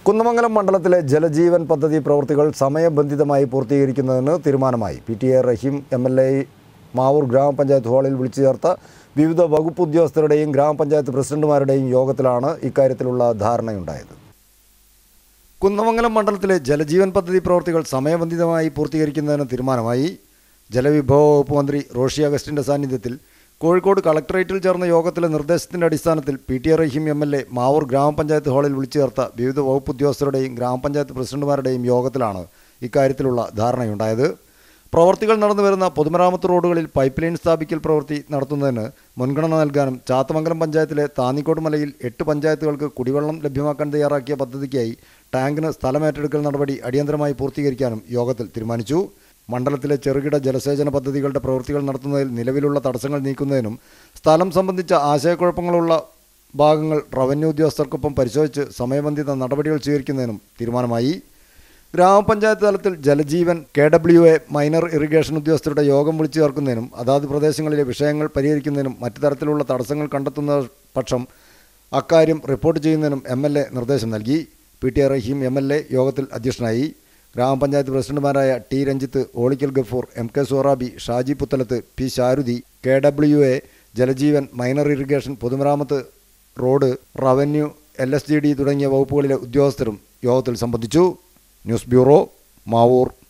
കുന്നമംഗലം മണ്ഡലത്തിലെ ജലജീവൻ പദ്ധതി പ്രവൃത്തികൾ സമയബന്ധിതമായി പൂർത്തീകരിക്കുന്നതിന് തീരുമാനമായി P T A Rahim M L A Mavoor ഗ്രാമപഞ്ചായത്ത് ഹാളിൽ വിളിച്ചു ചേർത്ത വിവിധ വകുപ്പ് ഉദ്യോഗസ്ഥരുടെയും ഗ്രാമപഞ്ചായത്ത് പ്രസിഡന്റുമാരുടെയും യോഗത്തിലാണ് ഇക്കാര്യത്തിലുള്ള ധാരണയുണ്ടായത് കുന്നമംഗലം മണ്ഡലത്തിലെ ജലജീവൻ പദ്ധതി പ്രവൃത്തികൾ സമയബന്ധിതമായി പൂർത്തീകരിക്കുന്നതിന് തീരുമാനമായി ജലവിഭവ വകുപ്പ് മന്ത്രി റോഷി അഗസ്റ്റിൻ്റെ സാന്നിധ്യത്തിൽ കോഴിക്കോട് കളക്ടറേറ്റിൽ ചേർന്ന യോഗത്തിലെ നിർദ്ദേശത്തിൻ്റെ അടിസ്ഥാനത്തിൽ P T A Rahim M L A Mavoor ഗ്രാമപഞ്ചായത്ത് ഹാളിൽ വിളിച്ചു ചേർത്ത വിവിധ വകുപ്പ് ഉദ്യോഗസ്ഥരുടെയും ഗ്രാമപഞ്ചായത്ത് പ്രസിഡന്റുമാരുടെയും യോഗത്തിലാണ് ഇക്കാര്യത്തിലുള്ള ധാരണയുണ്ടായത് പ്രവർത്തികൾ നടന്നു വരുന്ന പൊതുമരാമത്ത് റോഡുകളിൽ പൈപ്പ് ലൈൻ സ്ഥാപിക്കൽ പ്രവൃത്തി നടത്തുന്നതിന് മുൻഗണന നൽകാനും ചാത്തമംഗലം പഞ്ചായത്തിലെ താന്നിക്കോട് മലയിൽ എട്ട് പഞ്ചായത്തുകൾക്ക് കുടിവെള്ളം ലഭ്യമാക്കാൻ തയ്യാറാക്കിയ പദ്ധതിക്കായി ടാങ്കിന് സ്ഥലമേറ്റെടുക്കൽ നടപടി അടിയന്തരമായി പൂർത്തീകരിക്കാനും യോഗത്തിൽ തീരുമാനിച്ചു മണ്ഡലത്തിലെ ചെറുകിട ജലസേചന പദ്ധതികളുടെ പ്രവൃത്തികൾ നടത്തുന്നതിൽ നിലവിലുള്ള തടസ്സങ്ങൾ നീക്കുന്നതിനും സ്ഥലം സംബന്ധിച്ച ആശയക്കുഴപ്പങ്ങളുള്ള ഭാഗങ്ങൾ റവന്യൂ ഉദ്യോഗസ്ഥർക്കൊപ്പം പരിശോധിച്ച് സമയബന്ധിത നടപടികൾ സ്വീകരിക്കുന്നതിനും തീരുമാനമായി ഗ്രാമപഞ്ചായത്ത് തലത്തിൽ Jaljeevan K W A minor irrigation ഉദ്യോഗസ്ഥരുടെ യോഗം വിളിച്ചു ചേർക്കുന്നതിനും അതാത് പ്രദേശങ്ങളിലെ വിഷയങ്ങൾ പരിഹരിക്കുന്നതിനും മറ്റു തരത്തിലുള്ള തടസ്സങ്ങൾ കണ്ടെത്തുന്ന പക്ഷം അക്കാര്യം റിപ്പോർട്ട് ചെയ്യുന്നതിനും എം എൽ എ നിർദ്ദേശം നൽകി P T A Rahim M L A യോഗത്തിൽ അധ്യക്ഷനായി ഗ്രാമപഞ്ചായത്ത് പ്രസിഡന്റുമാരായ T Ranjith Olikkal Gafoor M K Sorabi Shaji Puthalath P Saruthi K W A Jaljeevan minor irrigation പൊതുമരാമത്ത് road revenue L S G D തുടങ്ങിയ വകുപ്പുകളിലെ ഉദ്യോഗസ്ഥരും യോഗത്തിൽ സംബന്ധിച്ചു ന്യൂസ് ബ്യൂറോ മാവൂർ